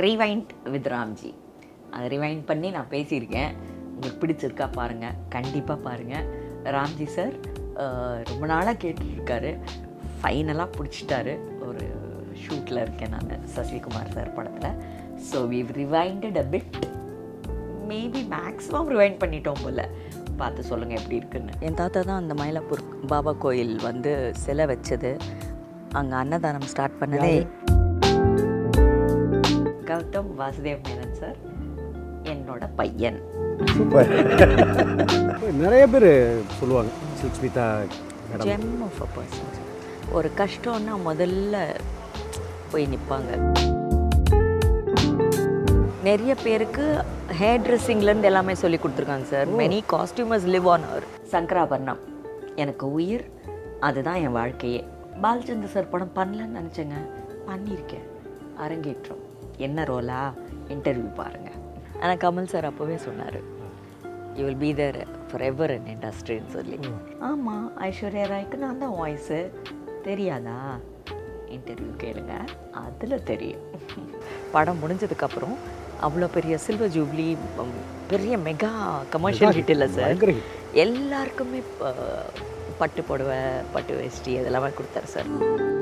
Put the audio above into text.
Rewind with Ramji அதை rewind பண்ணி நான் பேசியிருக்கேன் உங்களுக்கு பிடிச்சிருக்கா பாருங்கள் கண்டிப்பாக பாருங்கள் ராம்ஜி சார் ரொம்ப நாளாக கேட்டுருக்காரு ஃபைனலாக பிடிச்சிட்டாரு ஒரு ஷூட்டில் இருக்கேன் நான் சசிகுமார் சார் படத்தில் so we rewinded a bit maybe maximum rewind பண்ணிட்டோம் போல பார்த்து சொல்லுங்கள் எப்படி இருக்குன்னு என் தாத்தா தான் அந்த மயிலாப்பூர் பாபா கோயில் வந்து சிலை வச்சது அங்கே அன்னதானம் ஸ்டார்ட் பண்ணதே கௌதம் வாசுதேவ் மேனன் சார் என்னோட பையன் சூப்பர் நிறைய பேர் சொல்லுவாங்க Silk Smitha madam gem of a person ஒரு கஷ்டம்னா முதல்ல போய் நிற்பாங்க நிறைய பேருக்கு ஹேர் ட்ரெஸ்ஸிங்லேருந்து எல்லாமே சொல்லி கொடுத்துருக்காங்க sir many costumers live on our Sankarabharanam எனக்கு உயிர் அதுதான் என் வாழ்க்கையே பாலச்சந்தர் சார் படம் பண்ணலன்னு நினச்சேங்க பண்ணியிருக்கேன் அரங்கேற்றம் என்ன ரோலா இன்டர்வியூ பாருங்கள் ஆனால் கமல் சார் அப்போவே சொன்னார் you will be there forever in இண்டஸ்ட்ரின்னு சொல்லி ஆமாம் ஐஸ்வர்யா ராய்க்கு நான் தான் வாய்ஸு தெரியாதா இன்டர்வியூ கேளுங்க அதில் தெரியும் படம் முடிஞ்சதுக்கப்புறம் அவ்வளோ பெரிய சில்வர் ஜூப்ளி ம், பெரிய மெகா கமர்ஷியல் ஹிட் இல்லை சார் பயங்கர hit. எல்லாருக்குமே ப- பட்டு புடவை பட்டு வேஷ்டி அதெல்லாமே கொடுத்தாரு சார்